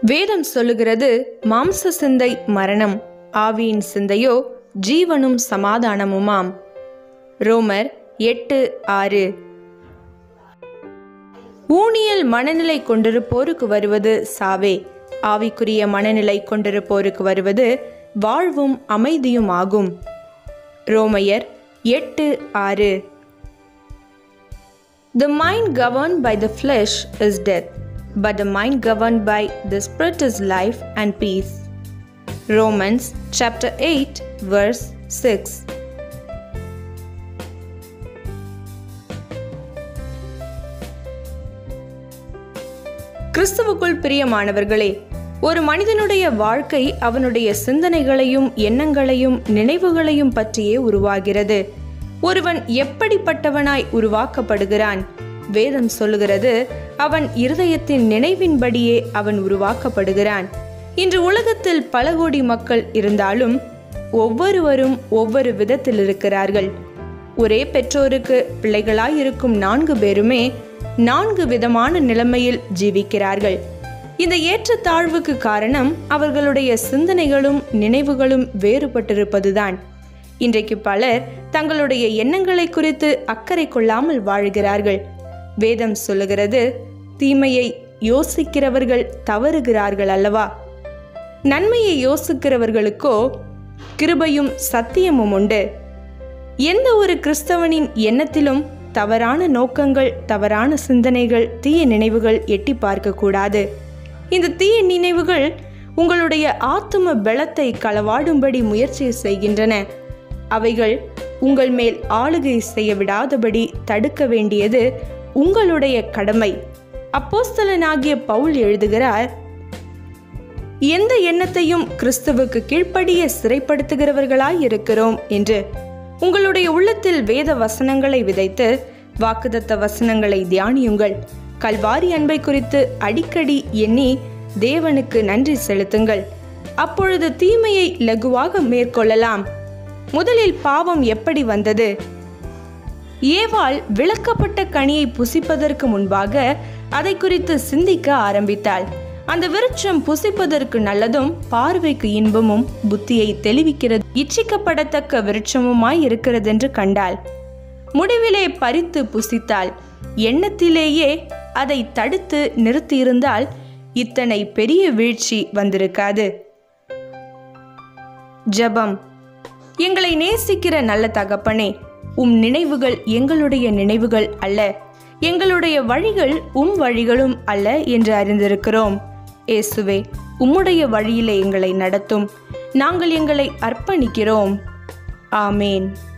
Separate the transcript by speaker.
Speaker 1: வேதம் சொல்லுகிறது மாம்ச சிந்தை மரணம் ஆவியின் சிந்தையோ ஜீவனும் சமாதானமுமாம் ரோமர் எட்டு ஆறு ஊனியல் மனநிலை கொண்டிருப்போருக்கு வருவது சாவே ஆவிக்குரிய மனநிலை கொண்டிருப்போருக்கு வருவது வாழ்வும் அமைதியும் ஆகும் ரோமையர் எட்டு ஆறு The mind governed by the flesh is death, but the mind governed by the spirit is life and peace. Romans chapter 8 verse 6. கிறிஸ்துவுக்குள் பிரியமானவர்களே ஒரு மனிதனுடைய வாழ்க்கை அவனுடைய சிந்தனைகளையும் எண்ணங்களையும் நினைவுகளையும் பற்றியே உருவாகிறது ஒருவன் எப்படிப்பட்டவனாய் உருவாக்கப்படுகிறான் வேதம் சொல்லுகிறது அவன் இருதயத்தின் நினைவின்படியே அவன் உருவாக்கப்படுகிறான் இன்று உலகத்தில் பல கோடி மக்கள் இருந்தாலும் ஒவ்வொருவரும் ஒவ்வொரு விதத்தில் இருக்கிறார்கள் ஒரே பெற்றோருக்கு பிள்ளைகளாய் இருக்கும் நான்கு பேருமே நான்கு விதமான நிலைமையில் ஜீவிக்கிறார்கள் இந்த ஏற்றத்தாழ்வுக்கு காரணம் அவர்களுடைய சிந்தனைகளும் நினைவுகளும் வேறுபட்டிருப்பதுதான் இன்றைக்கு பலர் தங்களுடைய எண்ணங்களை குறித்து அக்கறை கொள்ளாமல் வாழ்கிறார்கள் வேதம் சொல்லுகிறது தீமையை யோசிக்கிறவர்கள் தவறுகிறார்கள் அல்லவா நன்மையை யோசிக்கிறவர்களுக்கோ கிருபையும் சத்தியமும் உண்டு எந்த ஒரு கிறிஸ்தவனின் எண்ணத்திலும் தவறான நோக்கங்கள் தவறான சிந்தனைகள் தீய நினைவுகள் எட்டி பார்க்கக்கூடாது இந்த தீய நினைவுகள் உங்களுடைய ஆத்தும பலத்தை களவாடும்படி முயற்சி செய்கின்றன அவைகள் உங்கள் மேல் ஆளுகை செய்ய விடாதபடி தடுக்க வேண்டியது உங்களுடைய கடமை அப்போஸ்தலனாகிய பவுல் எழுதுகிறார் எந்த எண்ணத்தையும் கிறிஸ்துவுக்கு கீழ்ப்படிய சிறைப்படுத்துகிறவர்களாய் இருக்கிறோம் என்று உங்களுடைய உள்ளத்தில் வேத வசனங்களை விதைத்து வாக்குதத்த வசனங்களை தியானியுங்கள் கல்வாரி அன்பை குறித்து அடிக்கடி எண்ணி தேவனுக்கு நன்றி செலுத்துங்கள் அப்பொழுது தீமையை லகுவாக மேற்கொள்ளலாம் முதலில் பாவம் எப்படி வந்தது ஏவாள் விளக்கப்பட்ட கனியை புசிப்பதற்கு முன்பாக அதை குறித்து சிந்திக்க ஆரம்பித்தாள் அந்த விருட்சம் புசிப்பதற்கு நல்லதும் பார்வைக்கு இன்பமும் புத்தியை தெளிவிக்கிறது இச்சிக்கப்படத்தக்க விருட்சமுமாய் இருக்கிறதென்று கண்டாள் முடிவிலே பறித்து புசித்தாள் எண்ணத்திலேயே அதை தடுத்து நிறுத்தியிருந்தால் இத்தனை பெரிய வீழ்ச்சி வந்திருக்காது ஜபம் எங்களை நேசிக்கிற நல்ல தகப்பனே உம் நினைவுகள் எங்களுடைய நினைவுகள் அல்ல எங்களுடைய வழிகள் உம் வழிகளும் அல்ல என்று அறிந்திருக்கிறோம் இயேசுவே உம்முடைய வழியிலே எங்களை நடத்தும் நாங்கள் எங்களை அர்ப்பணிக்கிறோம் ஆமேன்